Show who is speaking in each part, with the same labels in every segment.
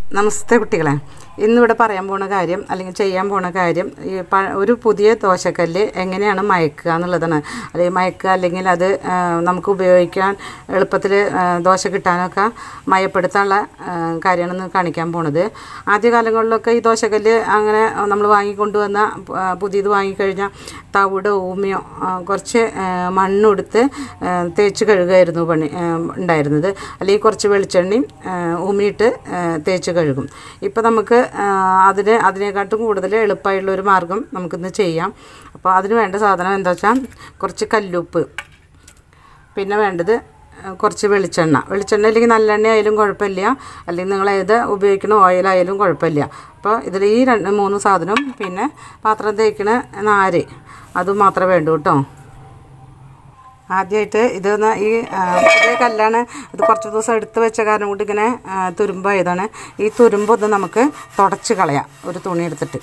Speaker 1: നമസ്തേ കുട്ടികളെ ഇന്നിവിടെ പറയാൻ പോണ കാര്യം അല്ലെങ്കിൽ ചെയ്യാൻ പോണ കാര്യം ഈ പ ഒരു പുതിയ ദോശക്കല്ല് എങ്ങനെയാണ് മയക്കുക എന്നുള്ളതാണ് അല്ലെങ്കിൽ മയക്കുക അല്ലെങ്കിൽ അത് ആ, നമുക്ക് ഉപയോഗിക്കാൻ എളുപ്പത്തിൽ ദോശ കിട്ടാനൊക്കെ മയപ്പെടുത്താനുള്ള കാര്യമാണെന്ന് കാണിക്കാൻ പോണത് ആദ്യകാലങ്ങളിലൊക്കെ ഈ ദോശക്കല്ല് അങ്ങനെ നമ്മൾ വാങ്ങിക്കൊണ്ടുവന്ന ആ, പുതിയത് വാങ്ങിക്കഴിഞ്ഞാൽ തവിട് ഊമിയോ ആ, കുറച്ച് ആ, മണ്ണെടുത്ത് ആ, തേച്ച് കഴുകുമായിരുന്നു പണി ആ, ഉണ്ടായിരുന്നത് അല്ലെങ്കിൽ കുറച്ച് വെളിച്ചെണ്ണയും ആ, ഉമിയിട്ട് ആ, തേച്ച് കഴുകും ഇപ്പോൾ നമുക്ക് ആ, അതിന് അതിനെക്കാട്ടും കൂടുതൽ എളുപ്പമായിട്ടുള്ള ഒരു മാർഗം നമുക്കിന്ന് ചെയ്യാം അപ്പോൾ അതിന് വേണ്ട സാധനം എന്താ വെച്ചാൽ കുറച്ച് കല്ലുപ്പ് പിന്നെ വേണ്ടത് ആ, കുറച്ച് വെളിച്ചെണ്ണ വെളിച്ചെണ്ണ അല്ലെങ്കിൽ നല്ലെണ്ണ ആയാലും കുഴപ്പമില്ല അല്ലെങ്കിൽ നിങ്ങൾ ഏത് ഉപയോഗിക്കുന്ന ഓയിലായാലും കുഴപ്പമില്ല അപ്പോൾ ഇതിൽ ഈ രണ്ട് മൂന്ന് സാധനം പിന്നെ പാത്രം തേക്കണ നാര് അതും മാത്രമേ വേണ്ടൂ കേട്ടോ ആദ്യമായിട്ട് ഇതൊന്ന് ഈ ആ, പുതിയ കല്ലാണ് ഇത് കുറച്ച് ദിവസം എടുത്ത് വെച്ച കാരണം കൊണ്ട് ഇങ്ങനെ ആ, തുരുമ്പായതാണ് ഈ തുരുമ്പ് ഒന്ന് നമുക്ക് തുടച്ച് കളയാം ഒരു തുണി എടുത്തിട്ട്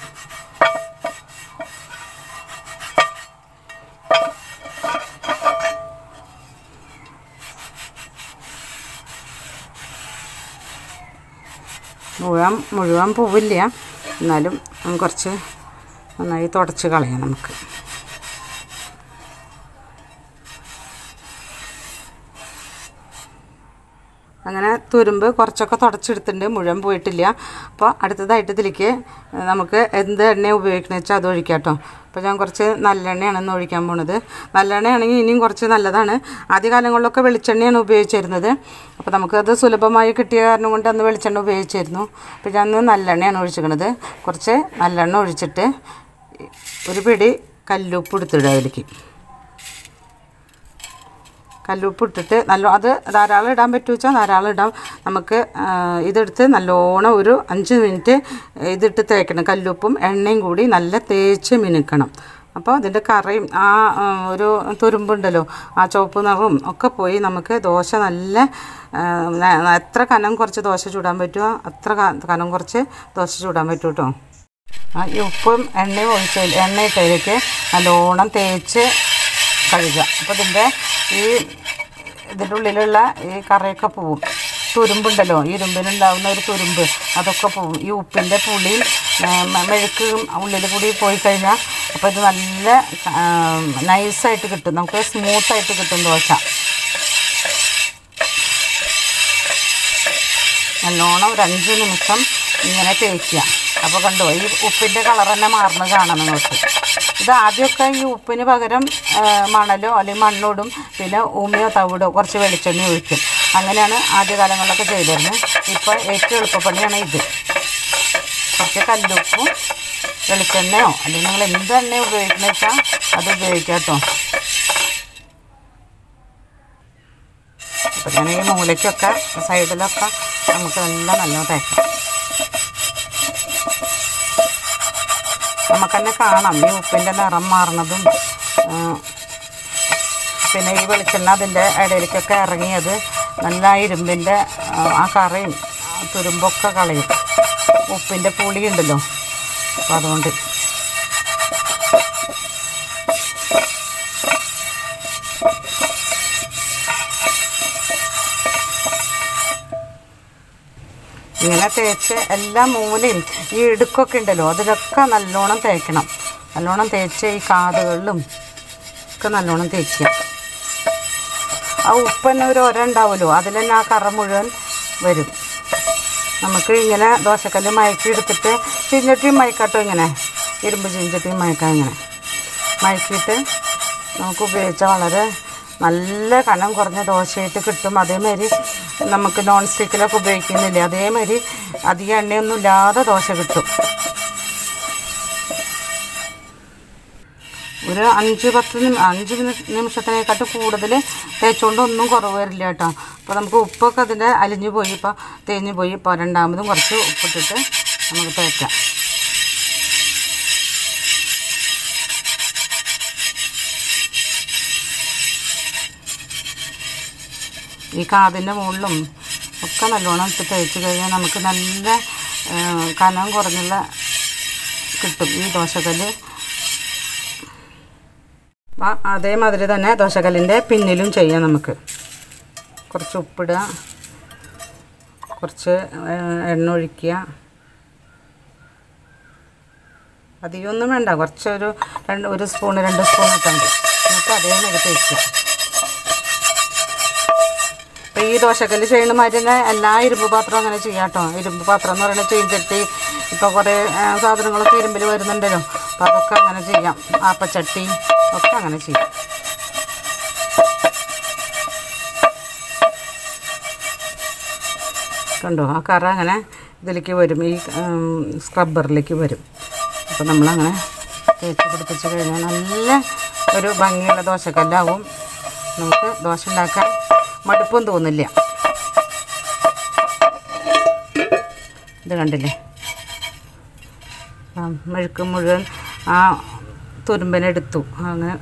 Speaker 1: മുഴുവൻ മുഴുവൻ പോവില്ല എന്നാലും കുറച്ച് നന്നായി തുടച്ച് കളയാം നമുക്ക് അങ്ങനെ തുരുമ്പ് കുറച്ചൊക്കെ തുടച്ചെടുത്തിട്ടുണ്ട് മുഴുവൻ പോയിട്ടില്ല അപ്പോൾ അടുത്തതായിട്ട് ഇതിലേക്ക് നമുക്ക് എന്ത് എണ്ണ ഉപയോഗിക്കണമെന്ന് വെച്ചാൽ അത് ഒഴിക്കാം കേട്ടോ അപ്പോൾ ഞാൻ കുറച്ച് നല്ലെണ്ണയാണ് ഇന്ന് ഒഴിക്കാൻ പോണത് നല്ലെണ്ണയാണെങ്കിൽ ഇനിയും കുറച്ച് നല്ലതാണ് ആദ്യകാലങ്ങളിലൊക്കെ വെളിച്ചെണ്ണയാണ് ഉപയോഗിച്ചിരുന്നത് അപ്പോൾ നമുക്കത് സുലഭമായി കിട്ടിയ കാരണം കൊണ്ട് അന്ന് വെളിച്ചെണ്ണ ഉപയോഗിച്ചിരുന്നു അപ്പോൾ ഞാൻ ഇന്ന് നല്ലെണ്ണയാണ് ഒഴിച്ചിരിക്കുന്നത് കുറച്ച് നല്ലെണ്ണ ഒഴിച്ചിട്ട് ഒരു പിടി കല്ലുപ്പ് എടുത്തിടുക അതിലേക്ക് കല്ലുപ്പ് ഇട്ടിട്ട് നല്ല അത് ധാരാളം ഇടാൻ പറ്റുമോ വെച്ചാൽ ധാരാളം ഇടാം നമുക്ക് ആ, ഇതെടുത്ത് നല്ലോണം ഒരു അഞ്ച് മിനിറ്റ് ഇതിട്ട് തേക്കണം കല്ലുപ്പും എണ്ണയും കൂടി നല്ല തേച്ച് മിനുക്കണം അപ്പോൾ അതിൻ്റെ കറയും ആ ആ, ഒരു തുരുമ്പുണ്ടല്ലോ ആ ചുവപ്പ് നിറവും ഒക്കെ പോയി നമുക്ക് ദോശ നല്ല ആ, ന- എത്ര കനം കുറച്ച് ദോശ ചൂടാൻ പറ്റുമോ അത്ര ക- കനം കുറച്ച് ദോശ ചൂടാൻ പറ്റും കേട്ടോ ആ ഈ ഉപ്പും എണ്ണയും ഒഴിച്ച് എണ്ണ ഇട്ടതിലേക്ക് നല്ലോണം തേച്ച് കഴുകുക അപ്പോൾ ഇതിൻ്റെ ഈ ഇതിൻ്റെ ഉള്ളിലുള്ള ഈ കറയൊക്കെ പോവും തുരുമ്പുണ്ടല്ലോ ഈ ഇരുമ്പിനുണ്ടാവുന്ന ഒരു തുരുമ്പ് അതൊക്കെ പോവും ഈ ഉപ്പിൻ്റെ പുളിയും ആ, മ- മെഴുക്കും ഉള്ളിൽ കൂടി പോയി കഴിഞ്ഞാൽ അപ്പോൾ ഇത് നല്ല ആ, നൈസായിട്ട് കിട്ടും നമുക്ക് സ്മൂത്തായിട്ട് കിട്ടും ദോശ നല്ലോണം ഒരു അഞ്ച് നിമിഷം ഇങ്ങനെ തേക്കുക അപ്പോൾ കണ്ടോ ഈ ഉപ്പിൻ്റെ കളർ തന്നെ മാറുന്നത് കാണാം നിങ്ങൾക്ക് ഇത് ആദ്യമൊക്കെ ഈ ഉപ്പിന് പകരം ആ, മണലോ അല്ലെങ്കിൽ മണ്ണോടും പിന്നെ ഉമിയോ തവിടോ കുറച്ച് വെളിച്ചെണ്ണ ഒഴിക്കും അങ്ങനെയാണ് ആദ്യകാലങ്ങളിലൊക്കെ ചെയ്തിരുന്നത് ഇപ്പോൾ ഏറ്റവും എളുപ്പപ്പണിയാണ് ഇത് കുറച്ച് കല്ലുപ്പും വെളിച്ചെണ്ണയോ അല്ലെങ്കിൽ നിങ്ങൾ എന്ത് എണ്ണ ഉപയോഗിക്കുന്നത് വെച്ചാൽ അത് ഉപയോഗിക്കാം കേട്ടോ അപ്പം ഞാൻ ഈ മൂലയ്ക്കൊക്കെ സൈഡിലൊക്കെ നമുക്ക് എല്ലാം നല്ലോണം തേക്കാം നമുക്ക് തന്നെ കാണാം ഈ ഉപ്പിൻ്റെ നിറം മാറുന്നതും ആ, പിന്നെ ഈ വെളിച്ചെണ്ണ അതിൻ്റെ ഇടയിലേക്കൊക്കെ ഇറങ്ങിയത് നല്ല ആ ഇരുമ്പിൻ്റെ ആ, ആ കറയും ആ തുരുമ്പൊക്കെ കളയും ഉപ്പിൻ്റെ പുളി ഉണ്ടല്ലോ അപ്പോൾ അതുകൊണ്ട് ഇങ്ങനെ തേച്ച് എല്ലാ മൂലയും ഈ ഇടുക്കൊക്കെ ഉണ്ടല്ലോ അതിലൊക്കെ നല്ലോണം തേക്കണം നല്ലോണം തേച്ച് ഈ കാതുകളിലും ഒക്കെ നല്ലോണം തേക്കുക ആ ഉപ്പന്നെ ഒരു ഒര ഉണ്ടാവുമല്ലോ അതിൽ തന്നെ ആ കറ മുഴുവൻ വരും നമുക്ക് ഇങ്ങനെ ദോശക്കല്ല് മയക്കി എടുത്തിട്ട് ചീഞ്ചട്ടിയും മയക്കാട്ടോ ഇങ്ങനെ ഇരുമ്പ് ചീഞ്ചട്ടിയും മയക്കാം ഇങ്ങനെ മയക്കിയിട്ട് നമുക്ക് ഉപയോഗിച്ചാൽ വളരെ നല്ല കനം കുറഞ്ഞ ദോശയായിട്ട് കിട്ടും അതേമാതിരി നമുക്ക് നോൺ സ്റ്റിക്കിലൊക്കെ ഉപയോഗിക്കുന്നില്ലേ അതേമാതിരി അധികം എണ്ണയൊന്നും ഇല്ലാതെ ദോശ കിട്ടും ഒരു അഞ്ച് പത്ത് നിമി അഞ്ച് നിമി- നിമിഷത്തിനെക്കാട്ടും കൂടുതൽ തേച്ചുകൊണ്ട് ഒന്നും കുറവ് വരില്ല കേട്ടോ അപ്പോൾ നമുക്ക് ഉപ്പൊക്കെ അതിൻ്റെ അലിഞ്ഞു പോയി ഇപ്പോൾ തേഞ്ഞു പോയി ഇപ്പോൾ രണ്ടാമതും കുറച്ച് ഉപ്പിട്ടിട്ട് നമുക്ക് തേക്കാം ഈ കാതിൻ്റെ മുകളിലും ഒക്കെ നല്ലോണം ഇട്ട് തേച്ച് കഴിഞ്ഞാൽ നമുക്ക് നല്ല ആ, കനം കുറഞ്ഞുള്ള കിട്ടും ഈ ദോശക്കല്ല് ആ, അതേമാതിരി തന്നെ ദോശക്കല്ലിൻ്റെ പിന്നിലും ചെയ്യാം നമുക്ക് കുറച്ച് ഉപ്പിടുക കുറച്ച് ആ, എണ്ണ ഒഴിക്കുക അധികമൊന്നും വേണ്ട കുറച്ചൊരു രണ്ട് ഒരു സ്പൂൺ രണ്ട് സ്പൂൺ ഇട്ടാൽ മതി എന്നിട്ട് അതേമാതിരി തേക്കുക അപ്പോൾ ഈ ദോശക്കല്ല് ചെയ്യുന്ന മാതിരി തന്നെ എല്ലാ ഇരുമ്പ് പാത്രം അങ്ങനെ ചെയ്യാം കേട്ടോ ഇരുമ്പ് പാത്രം എന്ന് പറയുന്നത് ചീഞ്ചട്ടി ഇപ്പോൾ കുറേ ആ, സാധനങ്ങളൊക്കെ ഇരുമ്പിൽ വരുന്നുണ്ടല്ലോ അപ്പോൾ അതൊക്കെ അങ്ങനെ ചെയ്യാം ആപ്പച്ചട്ടി ഒക്കെ അങ്ങനെ ചെയ്യാം കണ്ടോ ആ കറ അങ്ങനെ ഇതിലേക്ക് വരും ഈ സ്ക്രബ്ബറിലേക്ക് വരും അപ്പോൾ നമ്മളങ്ങനെ തേച്ച് പിടിപ്പിച്ച് കഴിഞ്ഞാൽ നല്ല ഒരു ഭംഗിയുള്ള ദോശക്കല്ലാവും നമുക്ക് ദോശ ഉണ്ടാക്കാൻ മടുപ്പും തോന്നില്ല ഇത് കണ്ടില്ലേ ആ മെഴുക്ക് മുഴുവൻ ആ തുരുമ്പനെടുത്തു അങ്ങനെ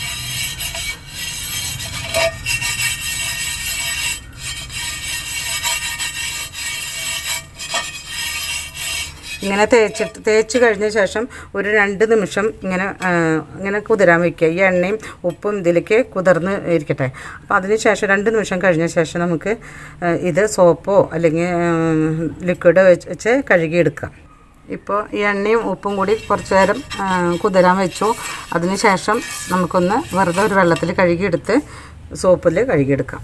Speaker 1: ഇങ്ങനെ തേച്ചിട്ട് തേച്ച് കഴിഞ്ഞ ശേഷം ഒരു രണ്ട് നിമിഷം ഇങ്ങനെ ആ, ഇങ്ങനെ കുതിരാൻ വയ്ക്കുക ഈ എണ്ണയും ഉപ്പും ഇതിലേക്ക് കുതിർന്ന് ഇരിക്കട്ടെ അപ്പോൾ അതിന് ശേഷം രണ്ട് നിമിഷം കഴിഞ്ഞ ശേഷം നമുക്ക് ആ, ഇത് സോപ്പോ അല്ലെങ്കിൽ ലിക്വിഡ് വെച്ച് കഴുകിയെടുക്കാം ഇപ്പോൾ ഈ എണ്ണയും ഉപ്പും കൂടി കുറച്ച് നേരം ആ, കുതിരാൻ വെച്ചു അതിന് ശേഷം നമുക്കൊന്ന് വെറുതെ ഒരു വെള്ളത്തിൽ കഴുകിയെടുത്ത് സോപ്പിൽ കഴുകിയെടുക്കാം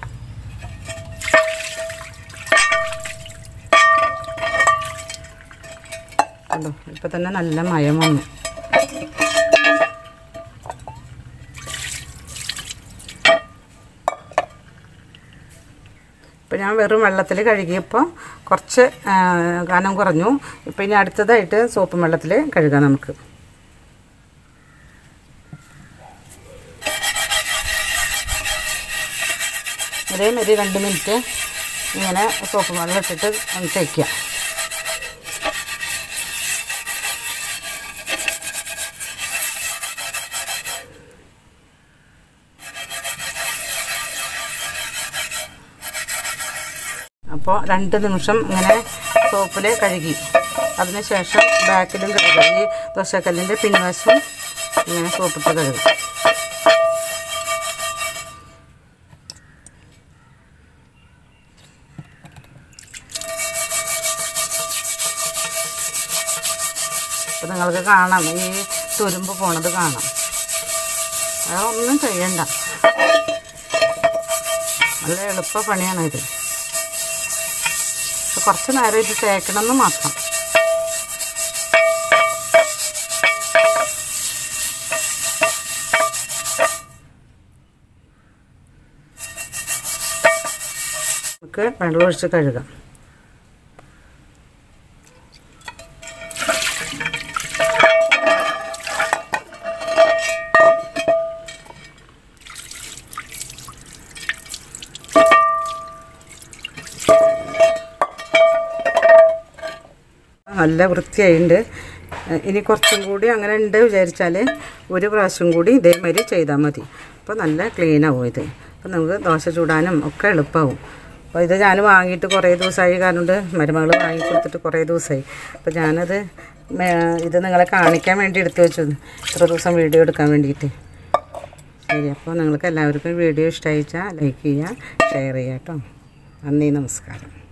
Speaker 1: കണ്ടോ ഇപ്പം തന്നെ നല്ല മയം വന്നു ഇപ്പം ഞാൻ വെറും വെള്ളത്തിൽ കഴുകിയപ്പോൾ കുറച്ച് ആ, കനം കുറഞ്ഞു ഇപ്പം ഇനി അടുത്തതായിട്ട് സോപ്പും വെള്ളത്തിൽ കഴുകാം നമുക്ക് ഇതേമാതിരി രണ്ട് മിനിറ്റ് ഇങ്ങനെ സോപ്പ് വെള്ളം ഇട്ടിട്ട് ഒന്ന് തേക്കുക അപ്പോൾ രണ്ട് നിമിഷം ഇങ്ങനെ സോപ്പിൽ കഴുകി അതിനുശേഷം ബാക്കിലും കഴുകുക ഈ ദോശക്കല്ലിൻ്റെ പിൻവശം ഇങ്ങനെ സോപ്പിട്ട് കഴുകും അപ്പോൾ നിങ്ങൾക്ക് കാണാം ഈ തുരുമ്പ് പോണത് കാണാം അതൊന്നും ചെയ്യണ്ട നല്ല എളുപ്പ പണിയാണ് ഇത് പക്ഷെ കുറച്ച് നേരം ഇത് തേക്കണമെന്ന് മാത്രം നമുക്ക് വെള്ളം ഒഴിച്ച് കഴുകാം നല്ല വൃത്തിയായിട്ടുണ്ട് ഇനി കുറച്ചും കൂടി അങ്ങനെ ഉണ്ട് വിചാരിച്ചാൽ ഒരു പ്രാവശ്യം കൂടി ഇതേമാതിരി ചെയ്താൽ മതി അപ്പോൾ നല്ല ക്ലീൻ ആവും ഇത് അപ്പോൾ നമുക്ക് ദോശ ചൂടാനും ഒക്കെ എളുപ്പമാവും അപ്പോൾ ഇത് ഞാൻ വാങ്ങിയിട്ട് കുറേ ദിവസമായി കാരണം മരുമകൾ വാങ്ങി കൊടുത്തിട്ട് കുറേ ദിവസമായി അപ്പോൾ ഞാനത് മേ- ഇത് നിങ്ങളെ കാണിക്കാൻ വേണ്ടി എടുത്തു വെച്ചു ഇത്ര ദിവസം വീഡിയോ എടുക്കാൻ വേണ്ടിയിട്ട് ശരി അപ്പോൾ നിങ്ങൾക്ക് എല്ലാവർക്കും വീഡിയോ ഇഷ്ടമായിച്ചാൽ ലൈക്ക് ചെയ്യുക ഷെയർ ചെയ്യുക കേട്ടോ നന്ദി നമസ്കാരം